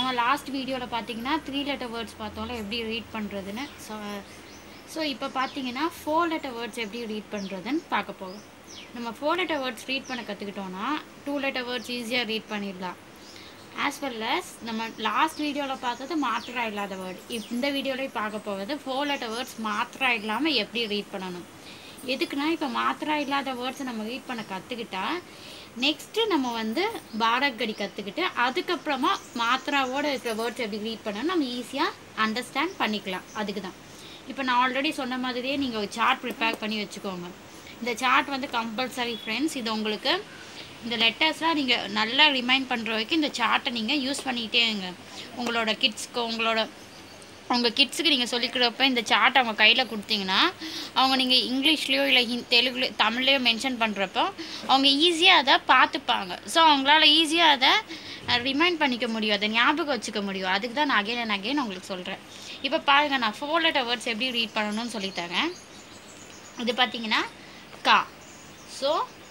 நம்ம லாஸ்ட் வீடியோவில் பார்த்தீங்கன்னா த்ரீ லெட்டர் வேர்ட்ஸ் பார்த்தோம்ல எப்படி ரீட் பண்ணுறதுன்னு ஸோ ஸோ இப்போ பார்த்தீங்கன்னா ஃபோர் லெட்டர் வேர்ட்ஸ் எப்படி ரீட் பண்ணுறதுன்னு பார்க்க போகிறோம் நம்ம ஃபோர் லெட்டர் வேர்ட்ஸ் ரீட் பண்ண கற்றுக்கிட்டோன்னா டூ லெட்டர் வேர்ட்ஸ் ஈஸியாக ரீட் பண்ணிடலாம் ஆஸ் வெல் as நம்ம லாஸ்ட் வீடியோவில் பார்த்தது மாத்திரா இல்லாத வேர்டு இந்த வீடியோலையும் பார்க்க போகிறது ஃபோர் லெட்டர் வேர்ட்ஸ் மாத்திரா இல்லாமல் எப்படி ரீட் பண்ணணும் எதுக்குன்னா இப்போ மாத்திரா இல்லாத வேர்ட்ஸை நம்ம ரீட் பண்ண கற்றுக்கிட்டா நெக்ஸ்ட்டு நம்ம வந்து பாரக்கடி கற்றுக்கிட்டு அதுக்கப்புறமா மாத்திராவோட இருக்கிற வேர்ட்ஸ் எப்படி ரீட் பண்ணணும் நம்ம ஈஸியாக அண்டர்ஸ்டாண்ட் பண்ணிக்கலாம் அதுக்கு தான் இப்போ நான் ஆல்ரெடி சொன்ன மாதிரியே நீங்கள் ஒரு சார்ட் ப்ரிப்பேர் பண்ணி வச்சுக்கோங்க இந்த சார்ட் வந்து கம்பல்சரி ஃப்ரெண்ட்ஸ் இது உங்களுக்கு இந்த லெட்டர்ஸ்லாம் நீங்கள் நல்லா ரிமைண்ட் பண்ணுற வரைக்கும் இந்த சார்ட்டை நீங்கள் யூஸ் பண்ணிக்கிட்டே இருங்க உங்களோட கிட்ஸ்க்கு உங்களோட உங்கள் கிட்ஸுக்கு நீங்கள் சொல்லிக்கிறப்ப இந்த சார்ட் அவங்க கையில் கொடுத்தீங்கன்னா அவங்க நீங்கள் இங்கிலீஷ்லேயோ இல்லை ஹிந் தெலுங்குலையோ தமிழ்லையோ மென்ஷன் பண்ணுறப்போ அவங்க ஈஸியாக அதை பார்த்துப்பாங்க ஸோ அவங்களால ஈஸியாக அதை ரிமைண்ட் பண்ணிக்க முடியும் அதை ஞாபகம் வச்சுக்க முடியும் அதுக்கு தான் நான் அகைன் அண்ட் அகைன் உங்களுக்கு சொல்கிறேன் இப்போ பாருங்கள் நான் ஃபோர் லெட்டர் வேர்ட்ஸ் எப்படி ரீட் பண்ணணும்னு சொல்லித்தரேன் இது பார்த்தீங்கன்னா கா ஸோ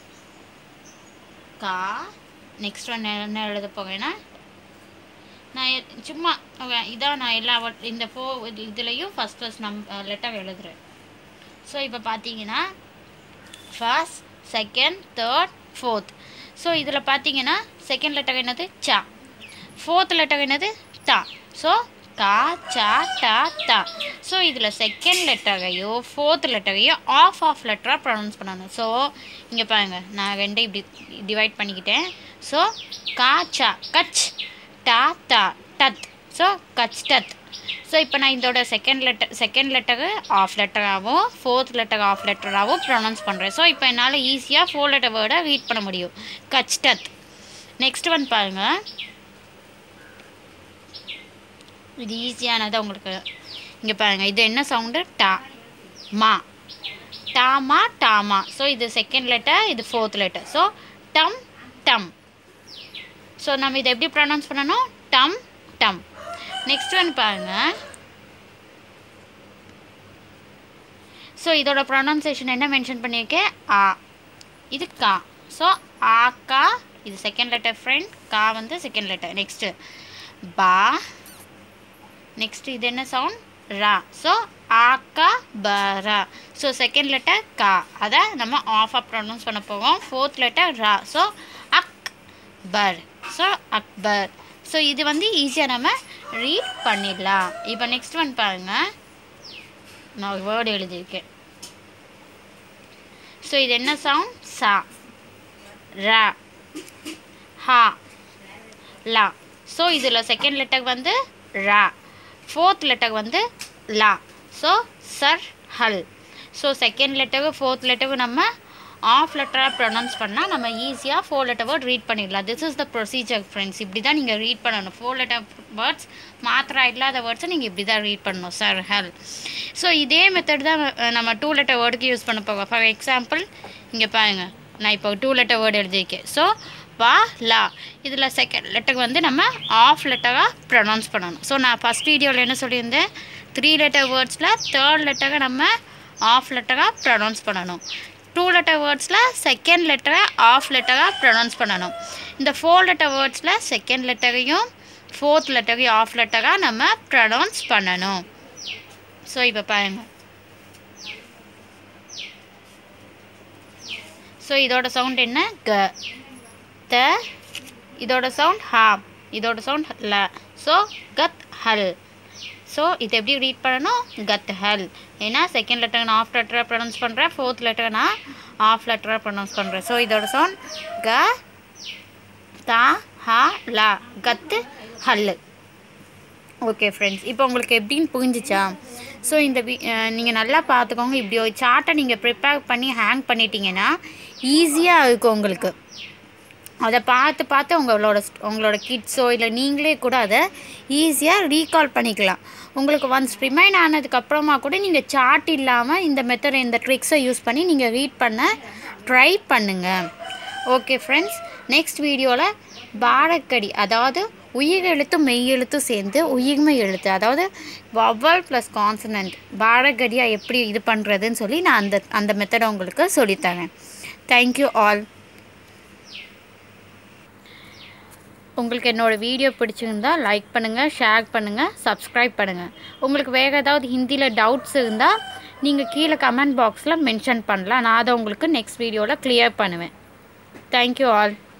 கா நெக்ஸ்ட் ஒன் என்ன எழுத போகிறேன்னா நான் எ- சும்மா அவ- இதான் நான் எல்லா word- இந்த ஃபோ இதுலேயும் ஃபஸ்ட் ஃபஸ்ட் நம் லெட்டர் எழுதுறேன் ஸோ இப்போ பார்த்தீங்கன்னா first second third fourth so இதில் பார்த்தீங்கன்னா செகண்ட் லெட்டர் என்னது சா ஃபோர்த் லெட்டர் என்னது தா ஸோ கா சா டா தா ஸோ இதில் செகண்ட் லெட்டரையோ ஃபோர்த் லெட்டரையோ ஆஃப் ஆஃப் லெட்டராக ப்ரொனவுன்ஸ் பண்ணணும் ஸோ இங்கே பாருங்க நான் ரெண்டையும் இப்படி டிவைட் பண்ணிக்கிட்டேன் ஸோ கா சா கச் டா தா டத் ஸோ கச் டத் ஸோ இப்போ நான் இதோட second letter second letter half லெட்டராகவும் ஃபோர்த் லெட்டர் ஆஃப் லெட்டராகவும் ப்ரொனவுன்ஸ் பண்ணுறேன் ஸோ இப்போ என்னால் ஈஸியாக ஃபோர் லெட்டர் வேர்டை ரீட் பண்ண முடியும் கச் டத் நெக்ஸ்ட் ஒன் பாருங்கள் இது ஈஸியானது உங்களுக்கு இங்கே பாருங்கள் இது என்ன சவுண்டு டா மா டாமா டாமா ஸோ இது செகண்ட் லெட்டர் இது ஃபோர்த் லெட்டர் ஸோ டம் டம் ஸோ நம்ம இதை எப்படி ப்ரொனவுன்ஸ் பண்ணணும் டம் டம் நெக்ஸ்ட் ஒன் பாருங்க ஸோ இதோட ப்ரொனவுன்சேஷன் என்ன மென்ஷன் பண்ணியிருக்கேன் ஆ இது கா ஸோ ஆ கா இது செகண்ட் லெட்டர் ஃப்ரெண்ட் கா வந்து செகண்ட் லெட்டர் நெக்ஸ்ட்டு பா நெக்ஸ்ட் இது என்ன சவுண்ட் ரா ஸோ ஆக்கா பரா ஸோ செகண்ட் லெட்டர் கா அதை நம்ம ஆஃபாக ப்ரொனவுன்ஸ் பண்ண போவோம் ஃபோர்த் லெட்டர் ரா ஸோ அக் பர் ஸோ அக்பர் ஸோ இது வந்து ஈஸியாக நம்ம ரீட் பண்ணிடலாம் இப்போ நெக்ஸ்ட் ஒன் பாருங்க நான் ஒரு வேர்டு எழுதியிருக்கேன் ஸோ இது என்ன சவுண்ட் சா ரா ஹா லா ஸோ இதில் செகண்ட் லெட்டர் வந்து ரா ஃபோர்த் லெட்டர் வந்து லா ஸோ சர் ஹல் so second letter fourth letter நம்ம ஆஃப் லெட்டராக ப்ரொனவுன்ஸ் பண்ணால் நம்ம ஈஸியாக ஃபோர் லெட்டர் வேர்ட் ரீட் பண்ணிடலாம் this is the procedure friends இப்படி தான் நீங்கள் ரீட் பண்ணணும் ஃபோர் லெட்டர் வேர்ட்ஸ் மாத்திரா இல்லாத வேர்ட்ஸை நீங்கள் இப்படி தான் ரீட் பண்ணணும் சர் ஹல் ஸோ இதே மெத்தட் தான் அஹ், நம்ம டூ லெட்டர் வேர்டுக்கு யூஸ் பண்ண போகிறோம் ஃபார் எக்ஸாம்பிள் இங்கே பாருங்க நான் இப்போ டூ லெட்டர் வேர்டு எழுதியிருக்கேன் ஸோ வா லா இதில் செகண்ட் லெட்டர் வந்து நம்ம ஆஃப் லெட்டராக ப்ரொனவுன்ஸ் பண்ணணும் ஸோ நான் ஃபஸ்ட் வீடியோவில் என்ன சொல்லியிருந்தேன் த்ரீ லெட்டர் வேர்ட்ஸில் தேர்ட் லெட்டரை நம்ம ஆஃப் லெட்டராக ப்ரொனவுன்ஸ் பண்ணணும் டூ லெட்டர் வேர்ட்ஸில் செகண்ட் லெட்டரை ஆஃப் லெட்டராக ப்ரொனவுன்ஸ் பண்ணணும் இந்த ஃபோர் லெட்டர் வேர்ட்ஸில் செகண்ட் லெட்டரையும் ஃபோர்த் லெட்டரையும் ஆஃப் லெட்டராக நம்ம ப்ரொனவுன்ஸ் பண்ணணும் ஸோ இப்போ பாருங்க ஸோ இதோட சவுண்ட் என்ன க த இதோட சவுண்ட் ஹா இதோட சவுண்ட் ல ஸோ கத் ஹல் ஸோ இது எப்படி ரீட் பண்ணணும் கத் ஹல் ஏன்னா செகண்ட் லெட்டர் நான் ஆஃப் லெட்டராக ப்ரொனவுன்ஸ் பண்ணுறேன் ஃபோர்த் லெட்டர் நான் ஆஃப் லெட்டராக ப்ரொனவுன்ஸ் பண்ணுறேன் ஸோ இதோட சவுண்ட் க தா ஹா லா கத்து ஹல்லு ஓகே ஃப்ரெண்ட்ஸ் இப்போ உங்களுக்கு எப்படின்னு புரிஞ்சிச்சா ஸோ இந்த நீங்கள் நல்லா பார்த்துக்கோங்க இப்படி ஒரு சார்ட்டை நீங்கள் ப்ரிப்பேர் பண்ணி ஹேங் பண்ணிட்டீங்கன்னா ஈஸியாக இருக்கும் உங்களுக்கு அதை பார்த்து பார்த்து உங்களோட st- உங்களோட கிட்ஸோ இல்லை நீங்களே கூட அதை ஈஸியாக ரீகால் பண்ணிக்கலாம் உங்களுக்கு ஒன்ஸ் ரிமைண்ட் ஆனதுக்கப்புறமா கூட நீங்கள் சார்ட் இல்லாமல் இந்த மெத்தட் இந்த ட்ரிக்ஸை யூஸ் பண்ணி நீங்கள் ரீட் பண்ண ட்ரை பண்ணுங்கள் ஓகே ஃப்ரெண்ட்ஸ் நெக்ஸ்ட் வீடியோவில் பாடக்கடி அதாவது உயிர் எழுத்து மெய் எழுத்து சேர்ந்து உயிர்மை எழுத்து அதாவது வவல் ப்ளஸ் கான்சனன்ட் பாடக்கடியாக எப்படி இது பண்ணுறதுன்னு சொல்லி நான் அந்த அந்த மெத்தடை உங்களுக்கு சொல்லித்தரேன் தேங்க்யூ ஆல் உங்களுக்கு என்னோடய வீடியோ பிடிச்சிருந்தா லைக் பண்ணுங்கள் ஷேர் பண்ணுங்கள் சப்ஸ்கிரைப் பண்ணுங்கள் உங்களுக்கு வேறு ஏதாவது ஹிந்தியில் டவுட்ஸ் இருந்தால் நீங்கள் கீழே கமெண்ட் பாக்ஸில் மென்ஷன் பண்ணலாம் நான் அதை உங்களுக்கு நெக்ஸ்ட் வீடியோவில் க்ளியர் பண்ணுவேன் தேங்க்யூ ஆல்